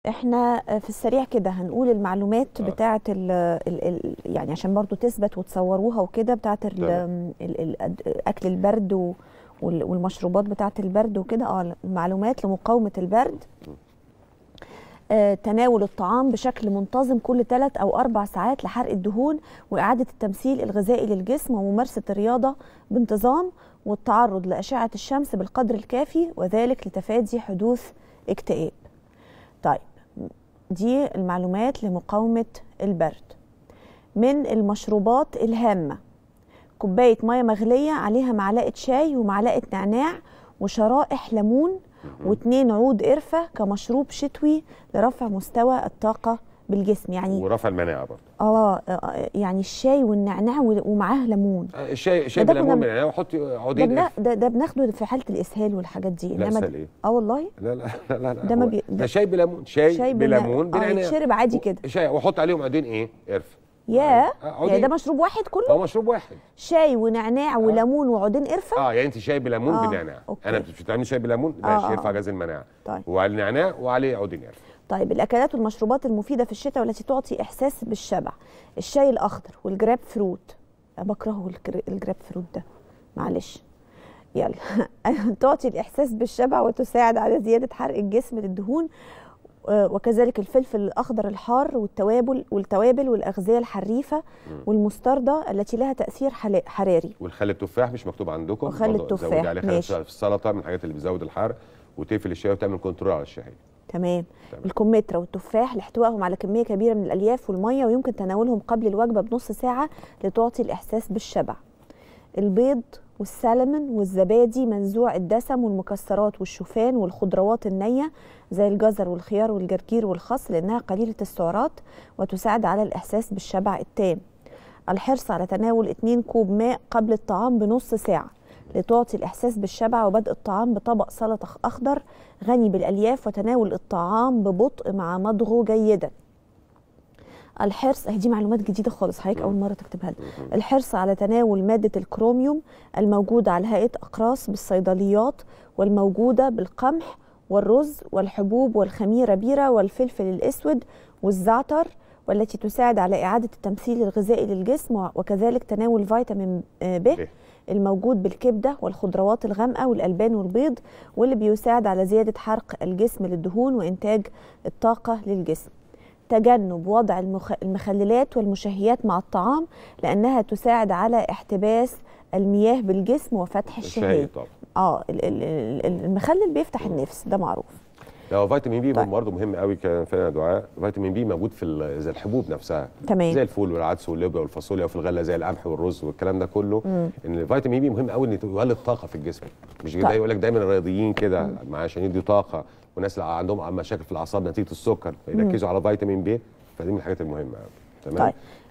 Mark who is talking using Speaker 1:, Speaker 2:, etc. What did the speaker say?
Speaker 1: احنا في السريع كده هنقول المعلومات
Speaker 2: آه.
Speaker 1: بتاعه ال ال ال يعني عشان برضو تثبت وتصوروها وكده بتاعه ال
Speaker 2: تمام.
Speaker 1: ال ال اكل البرد و- وال- والمشروبات بتاعه البرد وكده اه المعلومات لمقاومه البرد آه، تناول الطعام بشكل منتظم كل ثلاث أو أربع ساعات لحرق الدهون وإعادة التمثيل الغذائي للجسم وممارسة الرياضة بانتظام والتعرض لأشعة الشمس بالقدر الكافي وذلك لتفادي حدوث اكتئاب طيب دي المعلومات لمقاومة البرد من المشروبات الهامة كوباية مية مغلية عليها معلقة شاي ومعلقة نعناع وشرائح ليمون واتنين عود قرفة كمشروب شتوي لرفع مستوى الطاقة بالجسم يعني
Speaker 2: ورفع المناعه برضه
Speaker 1: اه آه، يعني الشاي والنعناع و- ومعاه ليمون
Speaker 2: آه، الشاي شاي
Speaker 1: ده
Speaker 2: بليمون
Speaker 1: كنا-
Speaker 2: من العنايه وحطي
Speaker 1: ده,
Speaker 2: عودين
Speaker 1: بنا
Speaker 2: قرفة.
Speaker 1: ده, ده بناخده في حالة الإسهال والحاجات دي
Speaker 2: لا
Speaker 1: إنما
Speaker 2: إسهال
Speaker 1: ده-
Speaker 2: إيه؟
Speaker 1: اه والله
Speaker 2: لا لا لا لا, لا
Speaker 1: ده ما
Speaker 2: هو-
Speaker 1: بي-
Speaker 2: ده شاي بليمون شاي,
Speaker 1: شاي بال-
Speaker 2: بليمون
Speaker 1: آه،
Speaker 2: بالعنايه
Speaker 1: يتشرب عادي كده.
Speaker 2: شاي واحط عليهم عودين ايه قرفه
Speaker 1: ياه
Speaker 2: آه،
Speaker 1: يعني
Speaker 2: عودين
Speaker 1: ده مشروب واحد كله
Speaker 2: هو مشروب واحد
Speaker 1: شاي ونعناع وليمون وعودين قرفة
Speaker 2: اه يعني انت شاي بليمون
Speaker 1: آه،
Speaker 2: بنعناع
Speaker 1: أوكي.
Speaker 2: انا مش بتعملي شاي بليمون
Speaker 1: آه،
Speaker 2: ماشي
Speaker 1: آه،
Speaker 2: يرفع
Speaker 1: آه.
Speaker 2: غاز المناعه
Speaker 1: طيب.
Speaker 2: وعلى النعناع وعليه عودين قرفه
Speaker 1: طيب الاكلات والمشروبات المفيده في الشتاء والتي تعطي احساس بالشبع الشاي الاخضر والجراب فروت أنا بكرهه الجر- الجراب فروت ده معلش يلا تعطي الاحساس بالشبع وتساعد على زياده حرق الجسم للدهون آه، وكذلك الفلفل الاخضر الحار والتوابل والتوابل والاغذيه الحريفه والمستردة التي لها تاثير حلا- حراري
Speaker 2: والخل التفاح مش مكتوب عندكم
Speaker 1: وخل
Speaker 2: برضه
Speaker 1: التفاح،
Speaker 2: زودي عليه خل
Speaker 1: ماشي.
Speaker 2: في السلطه من الحاجات اللي بتزود الحرق وتقفل الشاي وتعمل كنترول على الشهيه
Speaker 1: تمام
Speaker 2: تمام.
Speaker 1: الكمثرى والتفاح لاحتوائهم على كميه كبيره من الالياف والميه ويمكن تناولهم قبل الوجبه بنص ساعه لتعطي الاحساس بالشبع البيض والسلمون والزبادي منزوع الدسم والمكسرات والشوفان والخضروات النيه زي الجزر والخيار والجرجير والخس لانها قليله السعرات وتساعد على الاحساس بالشبع التام الحرص على تناول 2 كوب ماء قبل الطعام بنص ساعة لتعطي الإحساس بالشبع وبدء الطعام بطبق سلطة أخضر غني بالألياف وتناول الطعام ببطء مع مضغه جيدا الحرص هي دي معلومات جديدة خالص حضرتك أول مرة تكتبها لي الحرص على تناول مادة الكروميوم الموجودة على هيئة أقراص بالصيدليات والموجودة بالقمح والرز والحبوب والخميرة بيرة والفلفل الأسود والزعتر والتي تساعد على إعادة التمثيل الغذائي للجسم و- وكذلك تناول فيتامين آه، ب
Speaker 2: ب.
Speaker 1: الموجود بالكبدة والخضروات الغامقة والألبان والبيض واللي بيساعد على زيادة حرق الجسم للدهون وإنتاج الطاقة للجسم تجنب وضع المخ... المخللات والمشهيات مع الطعام لأنها تساعد على احتباس المياه بالجسم وفتح
Speaker 2: الشهيه
Speaker 1: الشهية
Speaker 2: طبعا
Speaker 1: اه ال- ال- ال- المخلل بيفتح النفس ده معروف
Speaker 2: لا هو فيتامين بي
Speaker 1: طيب.
Speaker 2: برضه مهم قوي كان فينا دعاء فيتامين بي موجود في ال- زي الحبوب نفسها
Speaker 1: تمام.
Speaker 2: زي الفول والعدس واللوبيا والفاصوليا وفي الغله زي القمح والرز والكلام ده كله ان الفيتامين بي مهم قوي ان يولد طاقه في الجسم مش
Speaker 1: طيب.
Speaker 2: كده يقول لك دايما الرياضيين كده مع عشان يدوا طاقه والناس اللي عندهم مشاكل في الاعصاب نتيجه السكر يركزوا على فيتامين بي فدي من الحاجات المهمه قوي تمام
Speaker 1: طيب